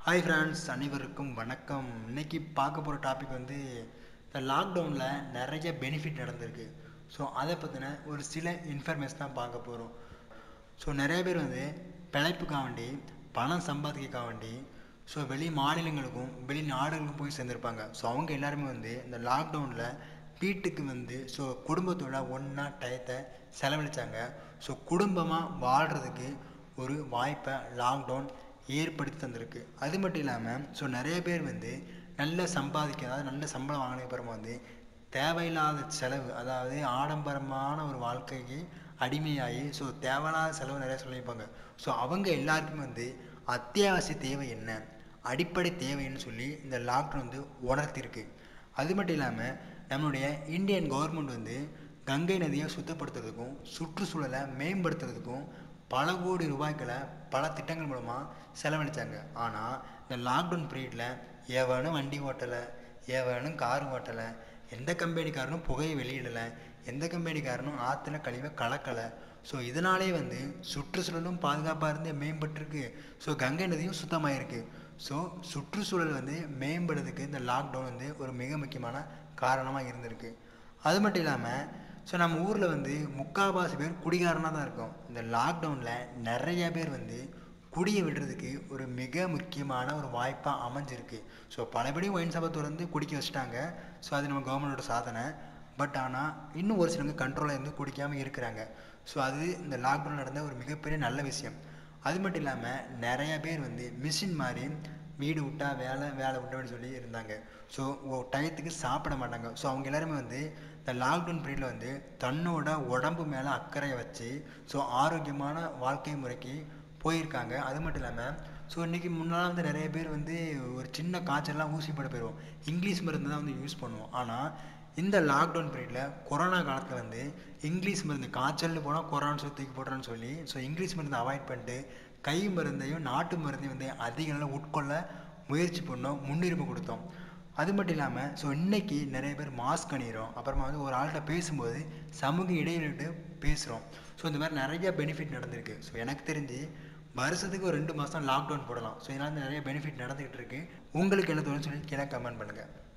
hi friends அனைவருக்கும் வணக்கம் இன்னைக்கு பார்க்க போகிற டாபிக் வந்து இந்த லாக்டவுனில் நிறைய பெனிஃபிட் நடந்திருக்கு ஸோ அதை பற்றின ஒரு சில இன்ஃபர்மேஷன் தான் பார்க்க போகிறோம் ஸோ நிறைய பேர் வந்து பிழைப்புக்காக வேண்டி பணம் சம்பாதிக்கக்காக வேண்டி ஸோ வெளி மாநிலங்களுக்கும் வெளி நாடுகளுக்கும் போய் சேர்ந்துருப்பாங்க ஸோ அவங்க எல்லாருமே வந்து இந்த லாக்டவுனில் வீட்டுக்கு வந்து ஸோ குடும்பத்தோட ஒன்றா டயத்தை செலவழித்தாங்க ஸோ குடும்பமாக வாழ்கிறதுக்கு ஒரு வாய்ப்பை லாக்டவுன் ஏற்படுத்தி தந்திருக்கு அது மட்டும் இல்லாமல் ஸோ நிறைய பேர் வந்து நல்ல சம்பாதிக்க அதாவது நல்ல சம்பளம் வாங்கின அப்புறமா வந்து தேவையில்லாத செலவு அதாவது ஆடம்பரமான ஒரு வாழ்க்கைக்கு அடிமையாகி ஸோ தேவையில்லாத செலவு நிறைய சொல்லியிருப்பாங்க ஸோ அவங்க எல்லாருக்குமே வந்து அத்தியாவசிய தேவை என்ன அடிப்படை தேவைன்னு சொல்லி இந்த லாக்டவுன் வந்து உணர்த்திருக்கு அது மட்டும் இல்லாமல் நம்மளுடைய இந்தியன் கவர்மெண்ட் வந்து கங்கை நதியை சுத்தப்படுத்துறதுக்கும் சுற்றுச்சூழலை மேம்படுத்துறதுக்கும் பல கோடி ரூபாய்களை பல திட்டங்கள் மூலமாக செலவழித்தாங்க ஆனால் இந்த லாக்டவுன் பீரியடில் எவனும் வண்டி ஓட்டலை எவனும் கார் ஓட்டலை எந்த கம்பெனிக்காரனும் புகையை வெளியிடலை எந்த கம்பெனிக்காரனும் ஆற்றுல கழிவை கலக்கலை ஸோ இதனாலே வந்து சுற்றுச்சூழலும் பாதுகாப்பாக இருந்து மேம்பட்டிருக்கு ஸோ கங்கை நதியும் சுத்தமாயிருக்கு ஸோ சுற்றுச்சூழல் வந்து மேம்படுறதுக்கு இந்த லாக்டவுன் வந்து ஒரு மிக முக்கியமான காரணமாக இருந்திருக்கு அது மட்டும் இல்லாமல் ஸோ நம்ம ஊரில் வந்து முக்கால்வாசி பேர் குடிகாரனாக தான் இருக்கும் இந்த லாக்டவுனில் நிறைய பேர் வந்து குடியை விடுறதுக்கு ஒரு மிக முக்கியமான ஒரு வாய்ப்பாக அமைஞ்சிருக்கு ஸோ பலபடி ஒயின் சபை திறந்து குடிக்க வச்சுட்டாங்க ஸோ அது நம்ம கவர்மெண்டோட சாதனை பட் ஆனால் இன்னும் ஒரு சிலவங்க கண்ட்ரோலில் இருந்து குடிக்காமல் இருக்கிறாங்க ஸோ அது இந்த லாக்டவுன் நடந்த ஒரு மிகப்பெரிய நல்ல விஷயம் அது மட்டும் இல்லாமல் நிறைய பேர் வந்து மிஷின் மாதிரி வீடு விட்டா வேலை வேலை விட்டோன்னு சொல்லி இருந்தாங்க ஸோ டயத்துக்கு சாப்பிட மாட்டாங்க ஸோ அவங்க எல்லாருமே வந்து இந்த லாக்டவுன் பீரியடில் வந்து தன்னோட உடம்பு மேலே அக்கறையை வச்சு ஸோ ஆரோக்கியமான வாழ்க்கை முறைக்கு போயிருக்காங்க அது மட்டும் இல்லாமல் ஸோ இன்றைக்கி முன்னால் வந்து நிறைய பேர் வந்து ஒரு சின்ன காய்ச்சல்லாம் ஊசி போட போயிடுவோம் இங்கிலீஷ் மருந்து தான் வந்து யூஸ் பண்ணுவோம் ஆனால் இந்த லாக்டவுன் பீரியடில் கொரோனா காலத்தில் வந்து இங்கிலீஷ் மருந்து காய்ச்சல்னு போனால் கொரோனா சொல்லி தூக்கி போடுறோன்னு சொல்லி ஸோ இங்கிலீஷ் மருந்து அவாய்ட் பண்ணிட்டு கை மருந்தையும் நாட்டு மருந்தையும் வந்து அதிக நாளில் உட்கொள்ள முயற்சி பண்ணோம் முன்னுரிமை கொடுத்தோம் அது மட்டும் இல்லாமல் ஸோ இன்றைக்கி நிறைய பேர் மாஸ்க் அணிகிறோம் அப்புறமா வந்து ஒரு ஆள்கிட்ட பேசும்போது சமூக இடைவெளிட்டு பேசுகிறோம் ஸோ இந்த மாதிரி நிறைய பெனிஃபிட் நடந்திருக்கு ஸோ எனக்கு தெரிஞ்சு வருஷத்துக்கு ஒரு ரெண்டு மாதம் லாக்டவுன் போடலாம் ஸோ இதனால் நிறைய பெனிஃபிட் நடந்துக்கிட்டு இருக்கு உங்களுக்கு என்ன தோணுன்னு சொல்லி கீழே கமெண்ட் பண்ணுங்கள்